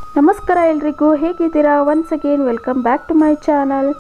ನಮಸ್ಕಾರ ಎಲ್ರಿಗೂ ಹೇಗಿದ್ದೀರಾ once again welcome back to my channel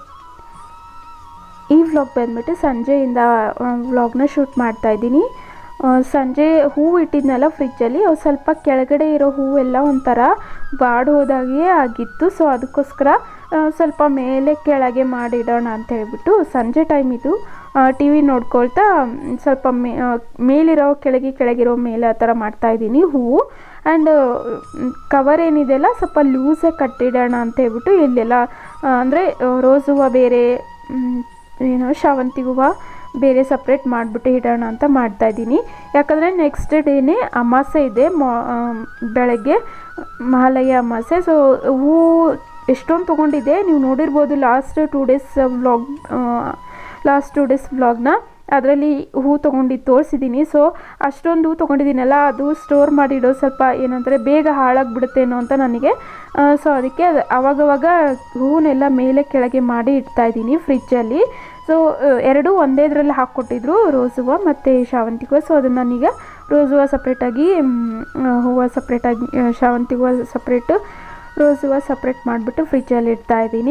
ಈ ವ್ಲಾಗ್ ಬಂದ್ಬಿಟ್ಟು ಸಂಜೆಯಿಂದ ವ್ಲಾಗ್ನ ಶೂಟ್ ಮಾಡ್ತಾ ಇದ್ದೀನಿ ಆ, ಸಂಜೆ ಹೂವು ಇಟ್ಟಿದ್ನಲ್ಲ ಫ್ರಿಜ್ಜಲ್ಲಿ ಅವು ಸ್ವಲ್ಪ ಕೆಳಗಡೆ ಇರೋ ಹೂವೆಲ್ಲ ಒಂಥರ ಬಾಡ್ ಹೋದಾಗೆ ಆಗಿತ್ತು ಸೊ ಅದಕ್ಕೋಸ್ಕರ ಆ, ಸ್ವಲ್ಪ ಮೇಲೆ ಕೆಳಗೆ ಮಾಡಿಡೋಣ ಅಂತ ಹೇಳ್ಬಿಟ್ಟು ಸಂಜೆ ಟೈಮ್ ಇದು ಟಿ ವಿ ನೋಡ್ಕೊಳ್ತಾ ಮ್, ಸ್ವಲ್ಪ ಮೇ ಆ, ಮೇಲಿರೋ ಕೆಳಗೆ ಕೆಳಗಿರೋ ಮೇಲೆ ಆ ಥರ ಮಾಡ್ತಾ ಇದ್ದೀನಿ ಹೂವು ಆ್ಯಂಡ್ ಕವರ್ ಏನಿದೆಯಲ್ಲ ಸ್ವಲ್ಪ ಲೂಸಾಗಿ ಕಟ್ಟಿಡೋಣ ಅಂತ ಹೇಳ್ಬಿಟ್ಟು ಇಲ್ಲೆಲ್ಲ ಅಂದರೆ ರೋಸ್ ಹೂವು ಬೇರೆ ಮ್, ಏನು ಶಾವಂತಿ ಹೂವು ಬೇರೆ ಸಪ್ರೇಟ್ ಮಾಡಿಬಿಟ್ಟು ಇಡೋಣ ಅಂತ ಮಾಡ್ತಾ ಇದ್ದೀನಿ ಯಾಕಂದರೆ ನೆಕ್ಸ್ಟ್ ಡೇನೇ ಅಮಾಸೆ ಇದೆ ಮಾ ಆಮ್, ಬೆಳಗ್ಗೆ ಮಹಾಲಯ ಅಮಾಸೆ ಸೊ ಹೂವು ಎಷ್ಟೊಂದು ತೊಗೊಂಡಿದ್ದೆ ನೀವು ನೋಡಿರ್ಬೋದು last two days vlog last two days ವ್ಲಾಗ್ನ ಅದರಲ್ಲಿ ಹೂ ತೊಗೊಂಡಿದ್ದು ತೋರಿಸಿದ್ದೀನಿ ಸೊ ಅಷ್ಟೊಂದು ಹೂ ತೊಗೊಂಡಿದ್ದೀನಲ್ಲ ಅದು ಸ್ಟೋರ್ ಮಾಡಿಡೋ ಸ್ವಲ್ಪ ಏನಂದರೆ ಬೇಗ ಹಾಳಾಗಿಬಿಡುತ್ತೇನೋ ಅಂತ ನನಗೆ ಸೊ ಅದಕ್ಕೆ ಅದು ಅವಾಗವಾಗ ಹೂವನ್ನೆಲ್ಲ ಮೇಲೆ ಕೆಳಗೆ ಮಾಡಿ ಇಡ್ತಾ ಇದ್ದೀನಿ ಫ್ರಿಜ್ಜಲ್ಲಿ ಸೊ ಎರಡೂ ಒಂದೇ ಇದರಲ್ಲಿ ಹಾಕ್ಕೊಟ್ಟಿದ್ರು ರೋಸ್ ಹೂವು ಮತ್ತು ಶಾವಂತಿ ಹೂವು ಸೊ ಅದನ್ನು ನಾನೀಗ ರೋಸ್ ಹೂವು ಸಪ್ರೇಟಾಗಿ ಹೂವು ಸಪ್ರೇಟಾಗಿ ಶಾವಂತಿ ಹೂವು ಸಪ್ರೇಟು ರೋಸ್ ಹೂವು ಸಪ್ರೇಟ್ ಮಾಡಿಬಿಟ್ಟು ಫ್ರಿಜ್ಜಲ್ಲಿ ಇಡ್ತಾ ಇದ್ದೀನಿ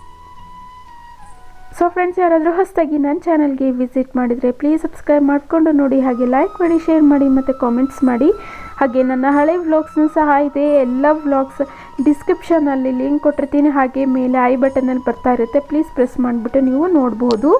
ಸೊ ಫ್ರೆಂಡ್ಸ್ ಯಾರಾದರೂ ಹೊಸದಾಗಿ ನನ್ನ ಚಾನಲ್ಗೆ ವಿಸಿಟ್ ಮಾಡಿದರೆ ಪ್ಲೀಸ್ ಸಬ್ಸ್ಕ್ರೈಬ್ ಮಾಡಿಕೊಂಡು ನೋಡಿ ಹಾಗೆ ಲೈಕ್ ಮಾಡಿ ಶೇರ್ ಮಾಡಿ ಮತ್ತು ಕಾಮೆಂಟ್ಸ್ ಮಾಡಿ ಹಾಗೆ ನನ್ನ ಹಳೆ ವ್ಲಾಗ್ಸ್ನೂ ಸಹ ಇದೆ ಎಲ್ಲ ವ್ಲಾಗ್ಸ್ ಡಿಸ್ಕ್ರಿಪ್ಷನಲ್ಲಿ ಲಿಂಕ್ ಕೊಟ್ಟಿರ್ತೀನಿ ಹಾಗೆ ಮೇಲೆ ಐ ಬಟನಲ್ಲಿ ಬರ್ತಾ ಇರುತ್ತೆ ಪ್ಲೀಸ್ ಪ್ರೆಸ್ ಮಾಡಿಬಿಟ್ಟು ನೀವು ನೋಡ್ಬೋದು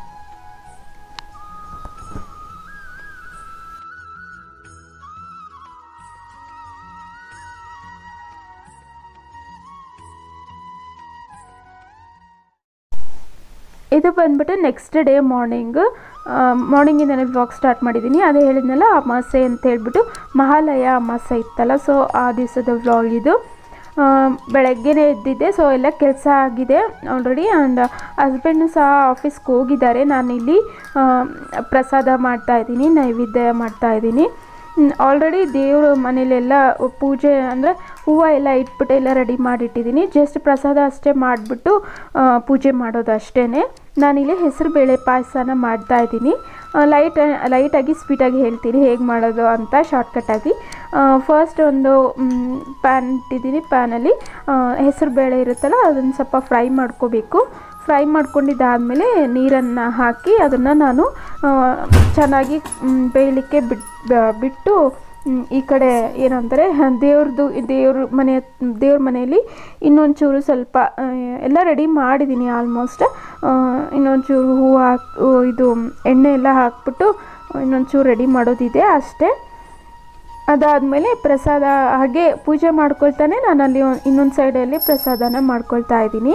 ಇದು ಬಂದ್ಬಿಟ್ಟು ನೆಕ್ಸ್ಟ್ ಡೇ ಮಾರ್ನಿಂಗ್ ಮಾರ್ನಿಂಗಿಂದನೇ ವ್ಲಾಗ್ ಸ್ಟಾರ್ಟ್ ಮಾಡಿದ್ದೀನಿ ಅದೇ ಹೇಳಿದ್ನಲ್ಲ ಅಮಾಸೆ ಅಂತ ಹೇಳ್ಬಿಟ್ಟು ಮಹಾಲಯ ಅಮಾಸೆ ಇತ್ತಲ್ಲ ಸೊ ಆ ದಿವಸದ ವ್ಲಾಗ್ ಇದು ಆ, ಬೆಳಗ್ಗೆನೇ ಎದ್ದಿದ್ದೆ ಸೊ ಎಲ್ಲ ಕೆಲಸ ಆಗಿದೆ ಆಲ್ರೆಡಿ ಆ್ಯಂಡ್ ಹಸ್ಬೆಂಡು ಸಹ ಆಫೀಸ್ಗೆ ಹೋಗಿದ್ದಾರೆ ನಾನಿಲ್ಲಿ ಆ, ಪ್ರಸಾದ ಮಾಡ್ತಾ ಇದ್ದೀನಿ ನೈವೇದ್ಯ ಮಾಡ್ತಾ ಇದ್ದೀನಿ ಆಲ್ರೆಡಿ ದೇವ್ರ ಮನೇಲೆಲ್ಲ ಪೂಜೆ ಅಂದರೆ ಹೂವು ಎಲ್ಲ ಇಟ್ಬಿಟ್ಟು ಎಲ್ಲ ರೆಡಿ ಮಾಡಿಟ್ಟಿದ್ದೀನಿ ಜಸ್ಟ್ ಪ್ರಸಾದ ಅಷ್ಟೇ ಮಾಡಿಬಿಟ್ಟು ಪೂಜೆ ಮಾಡೋದು ಅಷ್ಟೇ ನಾನಿಲ್ಲಿ ಹೆಸರು ಬೇಳೆ ಪಾಯಸನ ಮಾಡ್ತಾ ಇದ್ದೀನಿ ಲೈಟ್ ಲೈಟಾಗಿ ಸ್ವೀಟಾಗಿ ಹೇಳ್ತೀನಿ ಹೇಗೆ ಮಾಡೋದು ಅಂತ ಶಾರ್ಟ್ಕಟ್ಟಾಗಿ ಫಸ್ಟ್ ಒಂದು ಪ್ಯಾನ್ ಇಟ್ಟಿದ್ದೀನಿ ಪ್ಯಾನಲ್ಲಿ ಹೆಸರು ಬೇಳೆ ಇರುತ್ತಲ್ಲ ಅದನ್ನು ಸ್ವಲ್ಪ ಫ್ರೈ ಮಾಡ್ಕೋಬೇಕು ಫ್ರೈ ಮಾಡ್ಕೊಂಡಿದ್ದಾದಮೇಲೆ ನೀರನ್ನು ಹಾಕಿ ಅದನ್ನು ನಾನು ಆ, ಚೆನ್ನಾಗಿ ಮ್, ಬೇಯಲಿಕ್ಕೆ ಬಿಟ್ ಬ- ಬಿಟ್ಟು ಮ್, ಈ ಕಡೆ ಏನಂತಾರೆ ದೇವ್ರದ್ದು ದೇವ್ರ ಮನೆ ದೇವ್ರ ಮನೆಯಲ್ಲಿ ಇನ್ನೊಂಚೂರು ಸ್ವಲ್ಪ ಆ, ಎಲ್ಲ ರೆಡಿ ಮಾಡಿದ್ದೀನಿ ಆಲ್ಮೋಸ್ಟ್ ಇನ್ನೊಂಚೂರು ಹೂವು ಹಾಕಿ ಇದು ಎಣ್ಣೆ ಎಲ್ಲ ಹಾಕ್ಬಿಟ್ಟು ಇನ್ನೊಂಚೂರು ರೆಡಿ ಮಾಡೋದಿದೆ ಅಷ್ಟೇ ಅದಾದಮೇಲೆ ಪ್ರಸಾದ ಹಾಗೆ ಪೂಜೆ ಮಾಡ್ಕೊಳ್ತಾನೆ ನಾನು ಅಲ್ಲಿ ಇನ್ನೊಂದು ಸೈಡಲ್ಲಿ ಪ್ರಸಾದನ ಮಾಡ್ಕೊಳ್ತಾ ಇದ್ದೀನಿ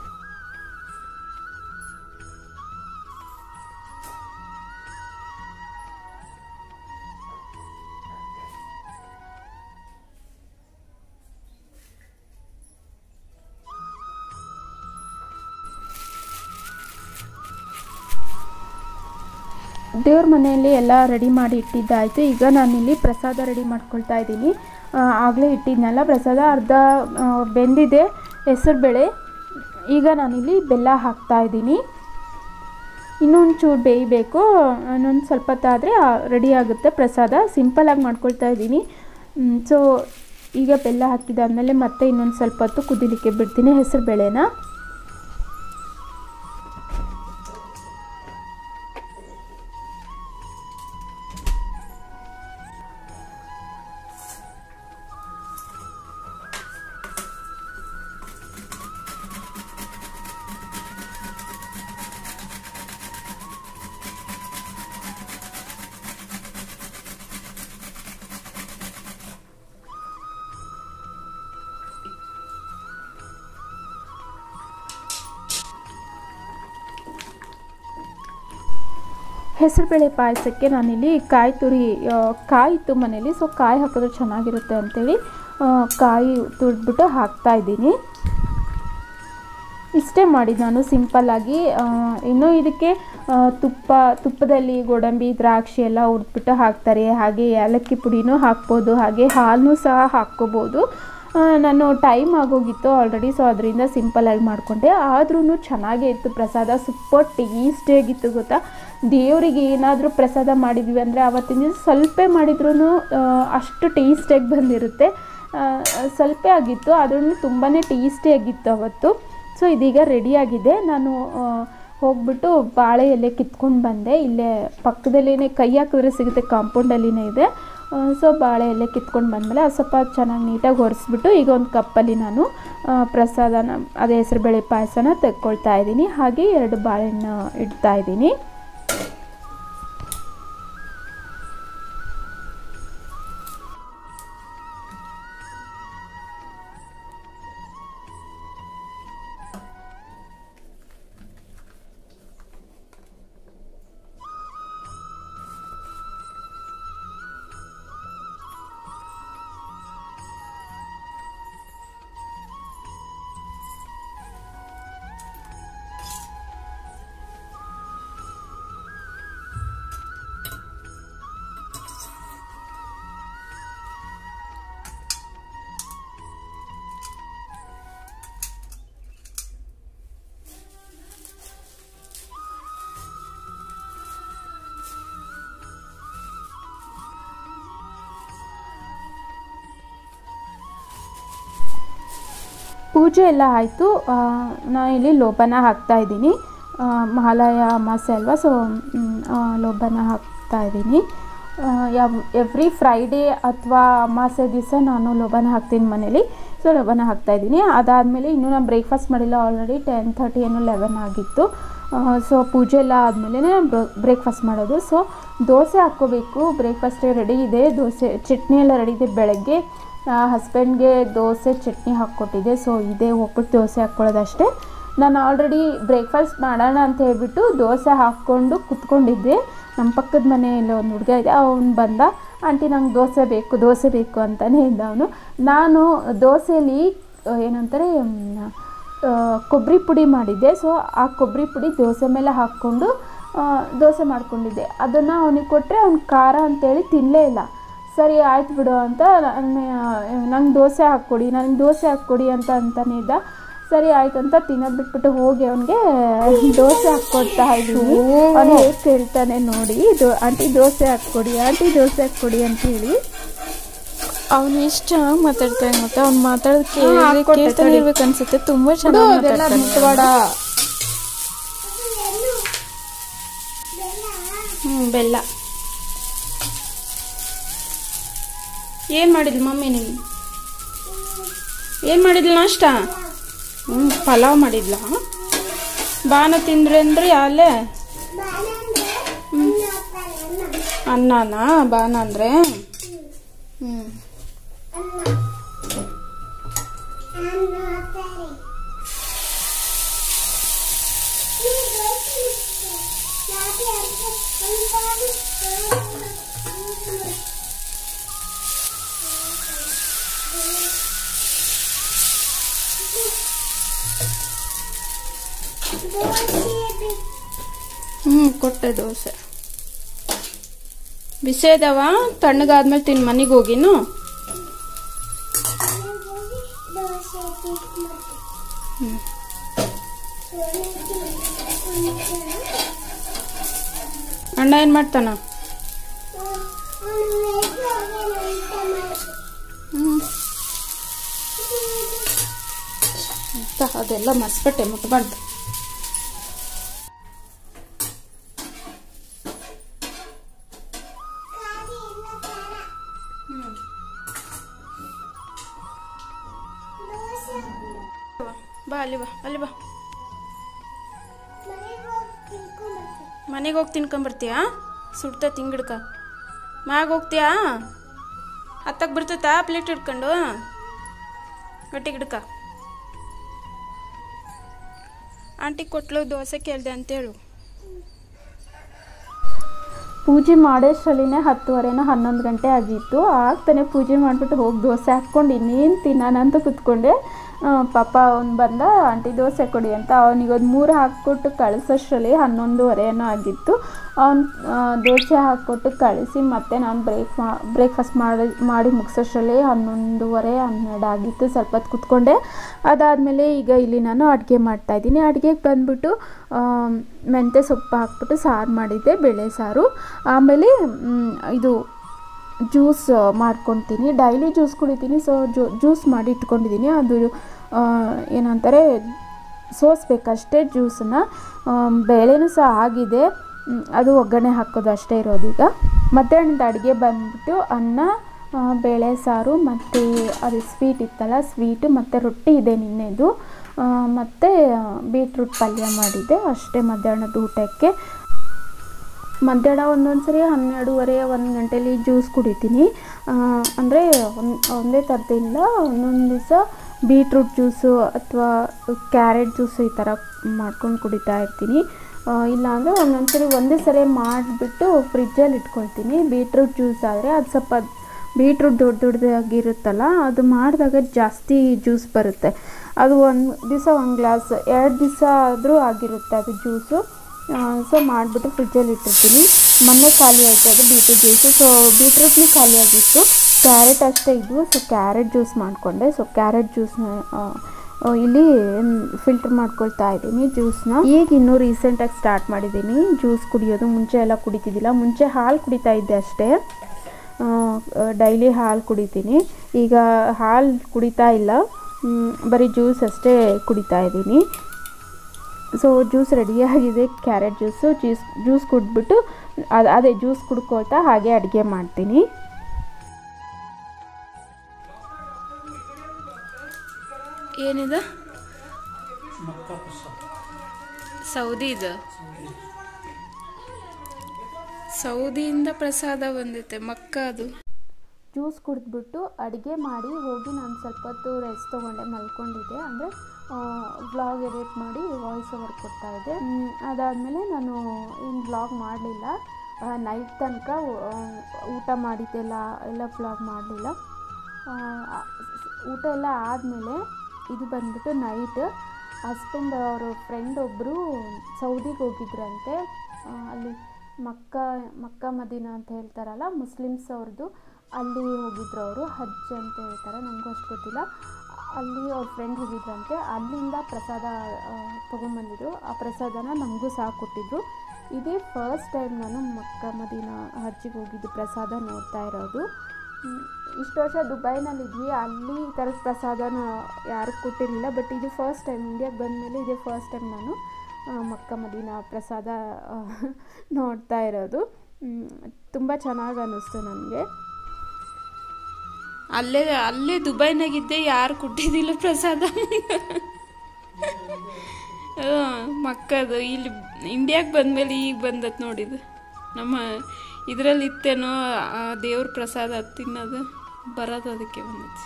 ದೇವ್ರ ಮನೆಯಲ್ಲಿ ಎಲ್ಲ ರೆಡಿ ಮಾಡಿ ಇಟ್ಟಿದ್ದಾಯಿತು ಈಗ ನಾನಿಲ್ಲಿ ಪ್ರಸಾದ ರೆಡಿ ಮಾಡ್ಕೊಳ್ತಾ ಇದ್ದೀನಿ ಆಗಲೇ ಇಟ್ಟಿದ್ನಲ್ಲ ಪ್ರಸಾದ ಅರ್ಧ ಆ, ಬೆಂದಿದೆ ಹೆಸರುಬೇಳೆ ಈಗ ನಾನಿಲ್ಲಿ ಬೆಲ್ಲ ಹಾಕ್ತಾ ಇದ್ದೀನಿ ಇನ್ನೊಂದು ಚೂರು ಬೇಯಬೇಕು ಇನ್ನೊಂದು ಸ್ವಲ್ಪ ಹೊತ್ತಾದರೆ ರೆಡಿ ಆಗುತ್ತೆ ಪ್ರಸಾದ ಸಿಂಪಲಾಗಿ ಮಾಡ್ಕೊಳ್ತಾ ಇದ್ದೀನಿ ಸೊ ಈಗ ಬೆಲ್ಲ ಹಾಕಿದಾದ್ಮೇಲೆ ಮತ್ತೆ ಇನ್ನೊಂದು ಸ್ವಲ್ಪ ಹೊತ್ತು ಕುದಿಲಿಕ್ಕೆ ಬಿಡ್ತೀನಿ ಹೆಸರು ಬೇಳೆನ ಹೆಸರುಬೇಳೆ ಪಾಯಸಕ್ಕೆ ನಾನಿಲ್ಲಿ ಕಾಯಿ ತುರಿ ಆ, ಕಾಯಿ ಇತ್ತು ಮನೇಲಿ ಸೊ ಕಾಯಿ ಹಾಕಿದ್ರೆ ಚೆನ್ನಾಗಿರುತ್ತೆ ಅಂತೇಳಿ ಆ, ಕಾಯಿ ತುರಿದ್ಬಿಟ್ಟು ಹಾಕ್ತಾ ಇದ್ದೀನಿ ಇಷ್ಟೇ ಮಾಡಿದ್ದು ನಾನು ಸಿಂಪಲ್ಲಾಗಿ ಇನ್ನೂ ಇದಕ್ಕೆ ಆ, ತುಪ್ಪ ತುಪ್ಪದಲ್ಲಿ ಗೋಡಂಬಿ ದ್ರಾಕ್ಷಿ ಎಲ್ಲ ಹುರಿದ್ಬಿಟ್ಟು ಹಾಕ್ತಾರೆ ಹಾಗೆ ಏಲಕ್ಕಿ ಪುಡಿನೂ ಹಾಕ್ಬೋದು ಹಾಗೆ ಹಾಲನ್ನೂ ಸಹ ಹಾಕ್ಕೋಬೋದು ಆ, ನಾನು ಟೈಮ್ ಆಗೋಗಿತ್ತು ಆಲ್ರೆಡಿ ಸೊ ಅದರಿಂದ ಸಿಂಪಲ್ಲಾಗಿ ಮಾಡಿಕೊಂಡೆ ಆದ್ರೂ ಚೆನ್ನಾಗೇ ಇತ್ತು ಪ್ರಸಾದ ಸೂಪರ್ ಟೇಸ್ಟಿಯಾಗಿತ್ತು ಗೊತ್ತಾ ದೇವರಿಗೆ ಏನಾದರೂ ಪ್ರಸಾದ ಮಾಡಿದ್ವಿ ಅಂದರೆ ಆವತ್ತಿನ ದಿವಸ ಸ್ವಲ್ಪ ಮಾಡಿದ್ರೂ ಅಷ್ಟು ಟೇಸ್ಟಿಯಾಗಿ ಬಂದಿರುತ್ತೆ ಸ್ವಲ್ಪ ಆಗಿತ್ತು ಆದ್ರೂ ತುಂಬಾ ಟೇಸ್ಟಿಯಾಗಿತ್ತು ಅವತ್ತು ಸೊ ಇದೀಗ ರೆಡಿಯಾಗಿದೆ ನಾನು ಆ, ಹೋಗ್ಬಿಟ್ಟು ಬಾಳೆ ಎಲೆ ಕಿತ್ಕೊಂಡು ಬಂದೆ ಇಲ್ಲೇ ಪಕ್ಕದಲ್ಲಿನೇ ಕೈ ಹಾಕಿದ್ರೆ ಸಿಗುತ್ತೆ ಕಾಂಪೌಂಡಲ್ಲಿನೇ ಇದೆ ಸೊ ಬಾಳೆ ಎಲೆ ಕಿತ್ಕೊಂಡು ಬಂದಮೇಲೆ ಅದು ಸ್ವಲ್ಪ ಚೆನ್ನಾಗಿ ನೀಟಾಗಿ ಒರೆಸ್ಬಿಟ್ಟು ಈಗ ಒಂದು ಕಪ್ಪಲ್ಲಿ ನಾನು ಆ, ಪ್ರಸಾದನ ಅದೇ ಹೆಸರುಬೇಳೆ ಪಾಯಸನ ತೆಕ್ಕೊಳ್ತಾ ಇದ್ದೀನಿ ಹಾಗೆ ಎರಡು ಬಾಳೆಹಣ್ಣು ಇಡ್ತಾ ಇದ್ದೀನಿ ಪೂಜೆ ಎಲ್ಲ ಆಯಿತು ನಾನು ಇಲ್ಲಿ ಲೋಬನ ಹಾಕ್ತಾ ಇದ್ದೀನಿ ಆ, ಮಹಾಲಯ ಅಮಾಸೆ ಅಲ್ವಾ ಸೊ ಲೋಬನ ಹಾಕ್ತಾ ಇದ್ದೀನಿ ಆ, ಯಾವ ಎವ್ರಿ ಫ್ರೈಡೇ ಅಥವಾ ಅಮಾಸೆ ದಿವಸ ನಾನು ಲೋಬನ ಹಾಕ್ತೀನಿ ಮನೇಲಿ ಸೊ ಲೋಬನ ಹಾಕ್ತಾ ಇದ್ದೀನಿ ಅದಾದಮೇಲೆ ಇನ್ನೂ ನಾನು ಬ್ರೇಕ್ಫಾಸ್ಟ್ ಮಾಡಿಲ್ಲ ಆಲ್ರೆಡಿ ಟೆನ್ ತರ್ಟಿ ಏನೋ ಲೆವೆನ್ ಆಗಿತ್ತು ಸೊ ಪೂಜೆ ಎಲ್ಲ ಆದಮೇಲೆ ಬ್ರೇಕ್ಫಾಸ್ಟ್ ಮಾಡೋದು ಸೊ ದೋಸೆ ಹಾಕ್ಕೋಬೇಕು ಬ್ರೇಕ್ಫಾಸ್ಟ್ ರೆಡಿ ಇದೆ ದೋಸೆ ಚಟ್ನಿ ಎಲ್ಲ ರೆಡಿ ಇದೆ ಬೆಳಗ್ಗೆ ಹಸ್ಬೆಂಡ್ಗೆ ದೋಸೆ ಚಟ್ನಿ ಹಾಕ್ಕೊಟ್ಟಿದ್ದೆ ಸೊ ಇದೇ ಹೋಗ್ಬಿಟ್ಟು ದೋಸೆ ಹಾಕ್ಕೊಳ್ಳೋದಷ್ಟೇ ನಾನು ಆಲ್ರೆಡಿ ಬ್ರೇಕ್ಫಾಸ್ಟ್ ಮಾಡೋಣ ಅಂತ ಹೇಳ್ಬಿಟ್ಟು ದೋಸೆ ಹಾಕ್ಕೊಂಡು ಕುತ್ಕೊಂಡಿದ್ದೆ ನಮ್ಮ ಪಕ್ಕದ ಮನೆಯಲ್ಲಿ ಒಂದು ಹುಡುಗ ಇದೆ ಅವನು ಬಂದ ಆಂಟಿ ನಂಗೆ ದೋಸೆ ಬೇಕು ದೋಸೆ ಬೇಕು ಅಂತಲೇ ಇದ್ದ ಅವನು ನಾನು ದೋಸೆಯಲ್ಲಿ ಆ, ಏನಂತಾರೆ ಮ್, ಆ, ಕೊಬ್ಬರಿ ಪುಡಿ ಮಾಡಿದ್ದೆ ಸೊ ಆ ಕೊಬ್ಬರಿ ಪುಡಿ ದೋಸೆ ಮೇಲೆ ಹಾಕ್ಕೊಂಡು ಆ, ದೋಸೆ ಮಾಡ್ಕೊಂಡಿದ್ದೆ ಅದನ್ನು ಅವನಿಗೆ ಕೊಟ್ಟರೆ ಅವ್ನು ಖಾರ ಅಂತೇಳಿ ತಿನ್ನಲೇ ಇಲ್ಲ ಸರಿ ಆಯ್ತು ಬಿಡು ಅಂತ ನಂಗೆ ದೋಸೆ ಹಾಕ್ಕೊಡಿ ನನಗೆ ದೋಸೆ ಹಾಕ್ಕೊಡಿ ಅಂತ ಅಂತಾನೆ ಇದ್ದ ಸರಿ ಆಯ್ತು ಅಂತ ತಿನ್ನೋದು ಬಿಟ್ಬಿಟ್ಟು ಹೋಗಿ ಅವನಿಗೆ ದೋಸೆ ಹಾಕ್ಕೊಡ್ತಾ ಇದ್ದೀನಿ ಅವನು ಹೇಗೆ ಕೇಳ್ತಾನೆ ನೋಡಿ ಇದು ಆಂಟಿ ದೋಸೆ ಹಾಕ್ಕೊಡಿ ಆಂಟಿ ದೋಸೆ ಹಾಕ್ಕೊಡಿ ಅಂತ ಹೇಳಿ ಅವ್ನು ಎಷ್ಟು ಚೆನ್ನಾಗಿ ಮಾತಾಡ್ತಾನೆ ಮತ್ತೆ ಅವ್ನು ಮಾತಾಡೋದು ಹಾ, ಹಾಕ್ಕೊಟ್ಟೆ, ಕೇಳ್ತಾನೆ ತಡಿ. ಇರ್ಬೇಕು ಅನ್ಸುತ್ತೆ ತುಂಬಾ ಚೆನ್ನಾಗಿ ಅದೆಲ್ಲ ಮಾತಾಡ್ತಾನೆ ಮುಟ್ಬೇಡ ಹ್ಮ್ ಬೆಲ್ಲ ಏನ್ ಮಾಡಿದ್ಲು ಮಮ್ಮಿ ನೀನು ಏನ್ ಮಾಡಿದ್ಲು ನಾಷ್ಟ ಹ್ಮ್ ಪಲಾವ್ ಮಾಡಿದ್ಲ ಬಾನ ತಿಂದ್ರೆ ಅಂದ್ರೆ ಅಲ್ಲೇ ಹ್ಮ್. ಅನ್ನನಾ ಬಾನ ಅಂದ್ರೆ ಹ್ಮ್ ಹ್ಮ್ ಕೊಟ್ಟೆ ದೋಸೆ ಬಿಸಿ ಇದಾವ ತಣ್ಣಗಾದ್ಮೇಲೆ ತಿನ್ ಮನೆಗೆ ಹೋಗಿನು ಅಣ್ಣ ಏನ್ ಮಾಡ್ತಾನ ಹ್ಮ್ ಅಂತ ಅದೆಲ್ಲ ಮಸ್ಪಟ್ಟೆ ಮುಟ್ಬಾರ್ದು ಬಾ ಅಲ್ಲಿ ಬಾ ಅಲ್ಲಿ ಬಾ ಮನೆಗೆ ಹೋಗಿ ತಿನ್ಕೊಂಬರ್ತೀಯಾ ಸುಡ್ತ ತಿಂಗಿಡ್ಕ ಮ್ಯಾಗ ಹೋಗ್ತೀಯಾ ಹತ್ತಕ್ಕೆ ಬರ್ತೈತಾ ಪ್ಲೇಟ್ ಹಿಡ್ಕೊಂಡು ಗಟ್ಟಿಗೆ ಹಿಡ್ಕ ಆಂಟಿ ಕೊಟ್ಲು ದೋಸೆ ಕೇಳ್ದೆ ಅಂತೇಳು ಪೂಜೆ ಮಾಡೋಷ್ಟರಲ್ಲಿನೇ ಹತ್ತುವರೆನೋ ಹನ್ನೊಂದು ಗಂಟೆ ಆಗಿತ್ತು ಆಗ್ತಾನೆ ಪೂಜೆ ಮಾಡಿಬಿಟ್ಟು ಹೋಗಿ ದೋಸೆ ಹಾಕ್ಕೊಂಡು ಇನ್ನೇನು ತಿನ್ನೋಣ ಅಂತ ಕೂತ್ಕೊಂಡೆ ಆ, ಪಾಪ ಅವ್ನು ಬಂದ ಆಂಟಿ ದೋಸೆ ಕೊಡಿ ಅಂತ ಅವನಿಗೆ ಒಂದು ಮೂರು ಹಾಕ್ಕೊಟ್ಟು ಕಳಿಸೋಷ್ಟರಲ್ಲಿ ಹನ್ನೊಂದುವರೆ ಏನೋ ಆಗಿತ್ತು ಅವ್ನು ದೋಸೆ ಹಾಕ್ಕೊಟ್ಟು ಕಳಿಸಿ ಮತ್ತೆ ನಾನು ಬ್ರೇಕ್ ಮಾ ಬ್ರೇಕ್ಫಾಸ್ಟ್ ಮಾಡಿ ಮಾಡಿ ಮುಗಿಸೋಷ್ಟರಲ್ಲಿ ಹನ್ನೊಂದುವರೆ ಹನ್ನೆರಡು ಆಗಿತ್ತು ಸ್ವಲ್ಪ ಹೊತ್ತು ಕೂತ್ಕೊಂಡೆ ಅದಾದಮೇಲೆ ಈಗ ಇಲ್ಲಿ ನಾನು ಅಡುಗೆ ಮಾಡ್ತಾಯಿದ್ದೀನಿ ಅಡುಗೆಗೆ ಬಂದ್ಬಿಟ್ಟು ಆಮ್, ಮೆಂತ್ಯ ಸೊಪ್ಪು ಹಾಕ್ಬಿಟ್ಟು ಸಾರು ಮಾಡಿದ್ದೆ ಬೇಳೆ ಸಾರು ಆಮೇಲೆ ಮ್, ಇದು ಜ್ಯೂಸ್ ಮಾಡ್ಕೊತೀನಿ ಡೈಲಿ ಜ್ಯೂಸ್ ಕುಡಿತೀನಿ ಸೊ ಜ್ಯೂಸ್ ಮಾಡಿ ಇಟ್ಕೊಂಡಿದ್ದೀನಿ ಅದು ಆ, ಏನಂತಾರೆ ಸೋಸ್ಬೇಕಷ್ಟೇ ಜ್ಯೂಸನ್ನ ಬೇಳೆನೂ ಸಹ ಆಗಿದೆ ಮ್, ಅದು ಒಗ್ಗರಣೆ ಹಾಕೋದು ಅಷ್ಟೇ ಇರೋದೀಗ ಮಧ್ಯಾಹ್ನದ ಅಡುಗೆ ಬಂದ್ಬಿಟ್ಟು ಅನ್ನ ಆ, ಬೇಳೆ ಸಾರು ಮತ್ತು ಅದು ಸ್ವೀಟ್ ಇತ್ತಲ್ಲ ಸ್ವೀಟು ಮತ್ತು ರೊಟ್ಟಿ ಇದೆ ನಿನ್ನೆದು ಆ, ಮತ್ತು ಬೀಟ್ರೂಟ್ ಪಲ್ಯ ಮಾಡಿದ್ದೆ ಅಷ್ಟೇ ಮಧ್ಯಾಹ್ನದ ಊಟಕ್ಕೆ ಮಧ್ಯಾಹ್ನ ಒಂದೊಂದು ಸರಿ ಹನ್ನೆರಡೂವರೆ ಒಂದು ಗಂಟೆಲಿ ಜ್ಯೂಸ್ ಕುಡಿತೀನಿ ಅಂದರೆ ಒಂದು ಒಂದೇ ಥರದಿಂದ ಒಂದೊಂದು ದಿವಸ ಬೀಟ್ರೂಟ್ ಜ್ಯೂಸು ಅಥವಾ ಕ್ಯಾರೆಟ್ ಜ್ಯೂಸು ಈ ಥರ ಮಾಡ್ಕೊಂಡು ಕುಡಿತಾ ಇರ್ತೀನಿ ಆ, ಇಲ್ಲಾಂದರೆ ಒಂದೊಂದು ಸರಿ ಒಂದೇ ಸರಿ ಮಾಡಿಬಿಟ್ಟು ಫ್ರಿಜ್ಜಲ್ಲಿ ಇಟ್ಕೊಳ್ತೀನಿ ಬೀಟ್ರೂಟ್ ಜ್ಯೂಸ್ ಆದರೆ ಅದು ಸ್ವಲ್ಪ ಬೀಟ್ರೂಟ್ ದೊಡ್ಡ ದೊಡ್ಡದಾಗಿರುತ್ತಲ್ಲ ಅದು ಮಾಡಿದಾಗ ಜಾಸ್ತಿ ಜ್ಯೂಸ್ ಬರುತ್ತೆ ಅದು ಒಂದು ದಿವಸ ಒಂದು ಗ್ಲಾಸ್ ಎರಡು ದಿವಸ ಆದರೂ ಆಗಿರುತ್ತೆ ಅದು ಜ್ಯೂಸು ಸೊ ಮಾಡಿಬಿಟ್ಟು ಫ್ರಿಜ್ಜಲ್ಲಿ ಇಟ್ಟಿರ್ತೀನಿ ಮೊನ್ನೆ ಖಾಲಿ ಆಯಿತು ಅದು ಬೀಟ್ರೂಟ್ ಜ್ಯೂಸು ಸೊ ಬೀಟ್ರೂಟ್ನೂ ಖಾಲಿ ಆಗಿತ್ತು ಕ್ಯಾರೆಟ್ ಅಷ್ಟೇ ಇದ್ವು ಸೊ ಕ್ಯಾರೆಟ್ ಜ್ಯೂಸ್ ಮಾಡಿಕೊಂಡೆ ಸೊ ಕ್ಯಾರೆಟ್ ಜ್ಯೂಸ್ನ ಇಲ್ಲಿ ಫಿಲ್ಟರ್ ಮಾಡ್ಕೊಳ್ತಾ ಇದ್ದೀನಿ ಜ್ಯೂಸ್ನ ಈಗ ಇನ್ನೂ ರೀಸೆಂಟಾಗಿ ಸ್ಟಾರ್ಟ್ ಮಾಡಿದ್ದೀನಿ ಜ್ಯೂಸ್ ಕುಡಿಯೋದು ಮುಂಚೆ ಎಲ್ಲ ಕುಡಿತಿದ್ದಿಲ್ಲ ಮುಂಚೆ ಹಾಲು ಕುಡಿತಾ ಇದ್ದೆ ಅಷ್ಟೇ ಡೈಲಿ ಹಾಲು ಕುಡಿತೀನಿ ಈಗ ಹಾಲು ಕುಡಿತಾ ಇಲ್ಲ ಮ್, ಬರೀ ಜ್ಯೂಸ್ ಅಷ್ಟೇ ಕುಡಿತಾ ಇದ್ದೀನಿ ಸೊ ಜ್ಯೂಸ್ ರೆಡಿಯಾಗಿದೆ ಕ್ಯಾರೆಟ್ ಜ್ಯೂಸು ಜ್ಯೂಸ್ ಜ್ಯೂಸ್ ಕುಡಿದ್ಬಿಟ್ಟು ಅದು ಅದೇ ಜ್ಯೂಸ್ ಕುಡ್ಕೋತಾ ಹಾಗೆ ಅಡುಗೆ ಮಾಡ್ತೀನಿ ಏನಿದು ಸೌದಿ ಇದು ಸೌದಿಯಿಂದ ಪ್ರಸಾದ ಬಂದೈತೆ ಮಕ್ಕ ಅದು ಜ್ಯೂಸ್ ಕುಡಿದ್ಬಿಟ್ಟು ಅಡುಗೆ ಮಾಡಿ ಹೋಗಿ ನಾನು ಸ್ವಲ್ಪ ಹೊತ್ತು ರೆಸ್ಟ್ ತೊಗೊಂಡೆ ಮಲ್ಕೊಂಡಿದ್ದೆ ಅಂದರೆ ವ್ಲಾಗ್ ಎಡಿಟ್ ಮಾಡಿ ವಾಯ್ಸ್ ಓವರ್ ಕೊಡ್ತಾ ಇದ್ದೆ ಮ್, ಅದಾದಮೇಲೆ ನಾನು ಏನು ವ್ಲಾಗ್ ಮಾಡಲಿಲ್ಲ ನೈಟ್ ತನಕ ಆ, ಊಟ ಮಾಡಿದ್ದೆಲ್ಲ ಎಲ್ಲ ವ್ಲಾಗ್ ಮಾಡಲಿಲ್ಲ ಊಟ ಎಲ್ಲ ಆದಮೇಲೆ ಇದು ಬಂದ್ಬಿಟ್ಟು ನೈಟ್ ಹಸ್ಬೆಂಡ್ ಅವರು ಫ್ರೆಂಡ್ ಒಬ್ಬರು ಸೌದಿಗೆ ಹೋಗಿದ್ರಂತೆ ಆ, ಅಲ್ಲಿ ಮಕ್ಕ ಮಕ್ಕ ಮದೀನಾ ಅಂತ ಹೇಳ್ತಾರಲ್ಲ ಮುಸ್ಲಿಮ್ಸ್ ಅವ್ರದ್ದು ಅಲ್ಲಿ ಹೋಗಿದ್ರು ಅವರು ಹಜ್ ಅಂತ ಹೇಳ್ತಾರೆ ನನಗೂ ಅಷ್ಟು ಗೊತ್ತಿಲ್ಲ ಅಲ್ಲಿ ಅವ್ರ ಫ್ರೆಂಡ್ ಹೋಗಿದ್ರಂತೆ ಅಲ್ಲಿಂದ ಪ್ರಸಾದ ಆ, ತೊಗೊಂಬಂದಿದ್ರು ಆ ಪ್ರಸಾದನ ನಮಗೂ ಸಹ ಕೊಟ್ಟಿದ್ರು ಇದೇ ಫಸ್ಟ್ ಟೈಮ್ ನಾನು ಮಕ್ಕ ಮದೀನಾ ಹಜ್ಜಿಗೆ ಹೋಗಿದ್ದು ಪ್ರಸಾದ ನೋಡ್ತಾ ಇರೋದು ಹ್ಮ್, ಇಷ್ಟು ವರ್ಷ ದುಬೈನಲ್ಲಿದ್ವಿ ಅಲ್ಲಿ ಈ ಥರದ ಪ್ರಸಾದನ ಯಾರು ಕೊಟ್ಟಿರಲಿಲ್ಲ ಬಟ್ ಇದು ಫಸ್ಟ್ ಟೈಮ್ ಇಂಡಿಯಾಗೆ ಬಂದಮೇಲೆ ಇದೇ ಫಸ್ಟ್ ಟೈಮ್ ನಾನು ಆ, ಮಕ್ಕ ಮದೀನಾ ಪ್ರಸಾದ ಆ, ನೋಡ್ತಾ ಇರೋದು ತುಂಬ ಚೆನ್ನಾಗಿ ಅನ್ನಿಸ್ತು ನನಗೆ ಅಲ್ಲೇ ಅಲ್ಲೇ ದುಬೈನಾಗಿದ್ದೆ ಯಾರು ಕೊಟ್ಟಿದ್ದಿಲ್ಲ ಪ್ರಸಾದ ಹ್ಮ್, ಮಕ್ಕದು ಇಲ್ಲಿ ಇಂಡಿಯಾಗೆ ಬಂದಮೇಲೆ ಈಗ ಬಂದತ್ ನೋಡಿದು ನಮ್ಮ ಇದರಲ್ಲಿ ಇತ್ತೇನೋ ಆ ದೇವ್ರ ಪ್ರಸಾದ ಅದ್ ತಿನ್ನೋದು ಬರೋದು ಅದಕ್ಕೆ ಬಂದೈತಿ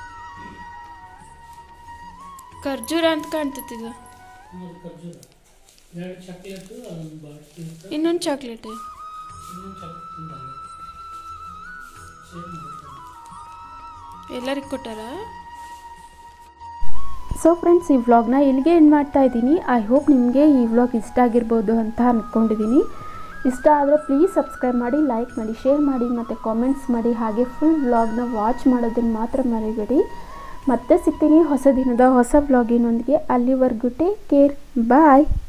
ಖರ್ಜೂರ ಅಂತ ಕಾಣ್ತೈತಿ ಇದು ಎರಡು ಚಾಕ್ಲೇಟು ಅದೊಂದು ಬಾಟ್ಲಿ ಇನ್ನೊಂದು ಚಾಕ್ಲೇಟ್ ಇನ್ನೊಂದು ಚಾಕ್ಲೇಟ್ ತಿಂದಾಗ ಸೇಮ್ ಮಾಡ್ತಾರೆ ಎಲ್ಲರಿಗೆ ಕೊಟ್ಟಾರ ಸೊ ಫ್ರೆಂಡ್ಸ್ ಈ ವ್ಲಾಗ್ನ ಇಲ್ಲಿಗೆ ಎಂಡ್ ಮಾಡ್ತಾ ಇದ್ದೀನಿ ಐ ಹೋಪ್ ನಿಮಗೆ ಈ ವ್ಲಾಗ್ ಇಷ್ಟ ಆಗಿರ್ಬೋದು ಅಂತ ಅಂದ್ಕೊಂಡಿದ್ದೀನಿ ಇಷ್ಟ ಆದರೆ ಪ್ಲೀಸ್ ಸಬ್ಸ್ಕ್ರೈಬ್ ಮಾಡಿ ಲೈಕ್ ಮಾಡಿ ಶೇರ್ ಮಾಡಿ ಮತ್ತು ಕಾಮೆಂಟ್ಸ್ ಮಾಡಿ ಹಾಗೆ ಫುಲ್ ವ್ಲಾಗ್ನ ವಾಚ್ ಮಾಡೋದನ್ನು ಮಾತ್ರ ಮರಿಬೇಡಿ ಮತ್ತೆ ಸಿಗ್ತೀನಿ ಹೊಸ ದಿನದ ಹೊಸ ವ್ಲಾಗಿನೊಂದಿಗೆ ಅಲ್ಲಿವರೆಗೂ ಟೇಕ್ ಕೇರ್ ಬಾಯ್